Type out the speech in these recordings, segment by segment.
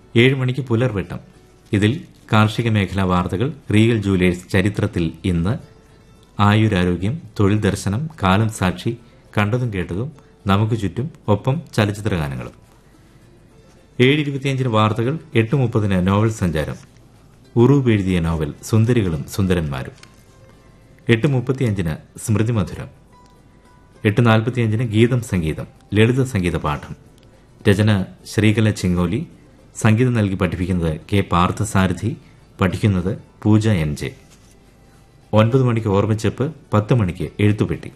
ഏഴ് മണിക്ക് പുലർവെട്ടം ഇതിൽ കാർഷിക മേഖലാ വാർത്തകൾ റീഗൽ ജൂലേഴ്സ് ചരിത്രത്തിൽ ഇന്ന് ആയുരാരോഗ്യം തൊഴിൽ ദർശനം കാലം സാക്ഷി കണ്ടതും കേട്ടതും നമുക്ക് ചുറ്റും ഒപ്പം ചലച്ചിത്ര ഗാനങ്ങളും ഏഴ് ഇരുപത്തിയഞ്ചിന് വാർത്തകൾ എട്ട് മുപ്പതിന് നോവൽ സഞ്ചാരം ഉറൂബ് എഴുതിയ നോവൽ സുന്ദരികളും സുന്ദരന്മാരും എട്ട് മുപ്പത്തിയഞ്ചിന് സ്മൃതി മധുരം എട്ട് നാൽപ്പത്തിയഞ്ചിന് ഗീതം സംഗീതം ലളിത സംഗീത പാഠം രചന ശ്രീകല ചിങ്ങോലി സംഗീതം നൽകി പഠിപ്പിക്കുന്നത് കെ പാർത്ഥസാരഥി പഠിക്കുന്നത് പൂജ എൻ ജെ ഒൻപത് മണിക്ക് ഓർമ്മിച്ചപ്പ് പത്ത് മണിക്ക് എഴുത്തുപെട്ടി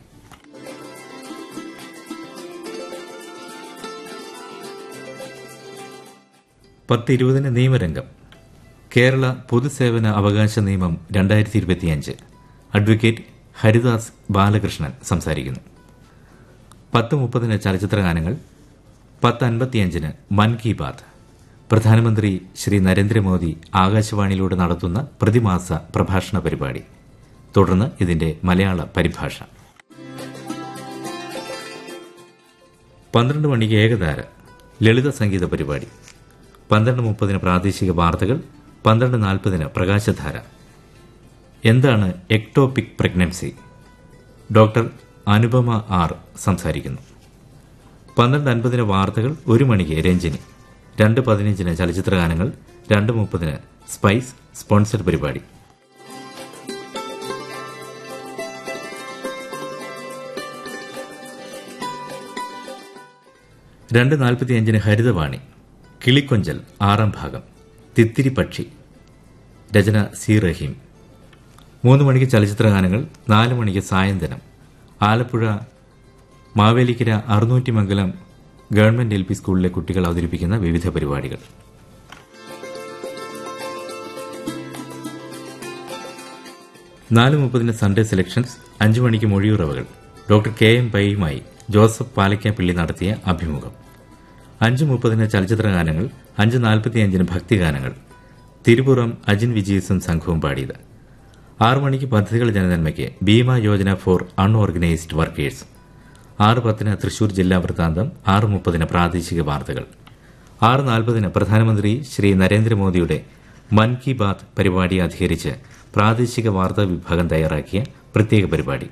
പത്ത് ഇരുപതിന് നിയമരംഗം കേരള പൊതുസേവന അവകാശ നിയമം രണ്ടായിരത്തി ഇരുപത്തിയഞ്ച് അഡ്വക്കേറ്റ് ഹരിദാസ് ബാലകൃഷ്ണൻ സംസാരിക്കുന്നു പത്ത് മുപ്പതിന് ചലച്ചിത്ര ഗാനങ്ങൾ പത്ത് അൻപത്തിയഞ്ചിന് മൻ കി ബാത് പ്രധാനമന്ത്രി ശ്രീ നരേന്ദ്രമോദി ആകാശവാണിയിലൂടെ നടത്തുന്ന പ്രതിമാസ പ്രഭാഷണ പരിപാടി തുടർന്ന് ഇതിന്റെ മലയാള പരിഭാഷ പന്ത്രണ്ട് മണിക്ക് ഏകതാര ലളിത സംഗീത പരിപാടി പന്ത്രണ്ട് മുപ്പതിന് പ്രാദേശിക വാർത്തകൾ പന്ത്രണ്ട് നാൽപ്പതിന് പ്രകാശധാര എന്താണ് ectopic pregnancy doctor Anupama R സംസാരിക്കുന്നു പന്ത്രണ്ട് അൻപതിന് വാർത്തകൾ ഒരു മണിക്ക് രഞ്ജിനി രണ്ട് പതിനഞ്ചിന് ചലച്ചിത്ര ഗാനങ്ങൾ രണ്ട് മുപ്പതിന് സ്പൈസ് സ്പോൺസർ പരിപാടി രണ്ട് നാൽപ്പത്തിയഞ്ചിന് ഹരിതവാണി കിളിക്കൊഞ്ചൽ ആറാം ഭാഗം തിത്തിരി പക്ഷി രചന സി റഹീം മൂന്ന് മണിക്ക് ചലച്ചിത്ര ഗാനങ്ങൾ നാല് മണിക്ക് സായന്തനം Alappuzha Mavelikkara Arunnoottimangalam government L P സ്കൂളിലെ കുട്ടികൾ അവതരിപ്പിക്കുന്ന വിവിധ പരിപാടികൾ നാല് മുപ്പതിന് സൺഡേ സെലക്ഷൻസ് അഞ്ചു മണിക്ക് മൊഴിയുറവകൾ ഡോക്ടർ കെ എം പൈയുമായി ജോസഫ് പാലക്കാപ്പിള്ളി നടത്തിയ അഭിമുഖം അഞ്ച് മുപ്പതിന് ചലച്ചിത്ര ഗാനങ്ങൾ അഞ്ച് നാൽപ്പത്തിയഞ്ചിന് ഭക്തിഗാനങ്ങൾ തിരുപുറം അജിൻ വിജയസും സംഘവും പാടിയത് ആറു മണിക്ക് പദ്ധതികൾ ജനനന്മയ്ക്ക് Bima Yojana for unorganised workers ആറ് പത്തിന് തൃശൂർ ജില്ലാ വൃത്താന്തം ആറ് മുപ്പതിന് പ്രാദേശിക വാർത്തകൾ ആറ് നാൽപ്പതിന് പ്രധാനമന്ത്രി ശ്രീ നരേന്ദ്രമോദിയുടെ മൻ കി ബാത് പരിപാടി അധികരിച്ച് പ്രാദേശിക വാർത്താ വിഭാഗം തയ്യാറാക്കിയ പ്രത്യേക പരിപാടി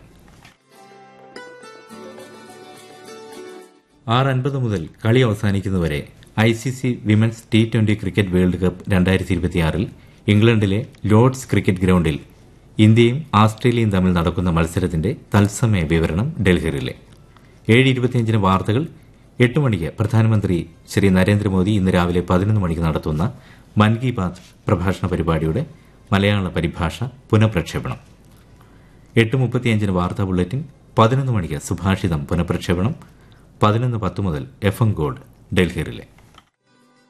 ആറ് അൻപത് മുതൽ കളി അവസാനിക്കുന്നതുവരെ I C C women's T twenty cricket world cup രണ്ടായിരത്തി ഇരുപത്തിയാറിൽ ഇംഗ്ലണ്ടിലെ ലോർഡ്സ് ക്രിക്കറ്റ് ഗ്രൌണ്ടിൽ ഇന്ത്യയും ആസ്ട്രേലിയയും തമ്മിൽ നടക്കുന്ന മത്സരത്തിന്റെ തത്സമയ വിവരണം ഡൽഹിയിലെ ഏഴ് ഇരുപത്തിയഞ്ചിന് വാർത്തകൾ എട്ട് മണിക്ക് പ്രധാനമന്ത്രി ശ്രീ നരേന്ദ്രമോദി ഇന്ന് രാവിലെ പതിനൊന്ന് മണിക്ക് നടത്തുന്ന മൻ കി ബാത് പ്രഭാഷണ പരിപാടിയുടെ മലയാള പരിഭാഷ പുനഃപ്രക്ഷേപണം എട്ട് മുപ്പത്തിയഞ്ചിന് വാർത്താ ബുള്ളറ്റിൻ പതിനൊന്ന് മണിക്ക് സുഭാഷിതം പുനഃപ്രക്ഷേപണം പതിനൊന്ന് പത്ത് മുതൽ എഫ് എം ഗോൾഡ് ഡൽഹിയിലെ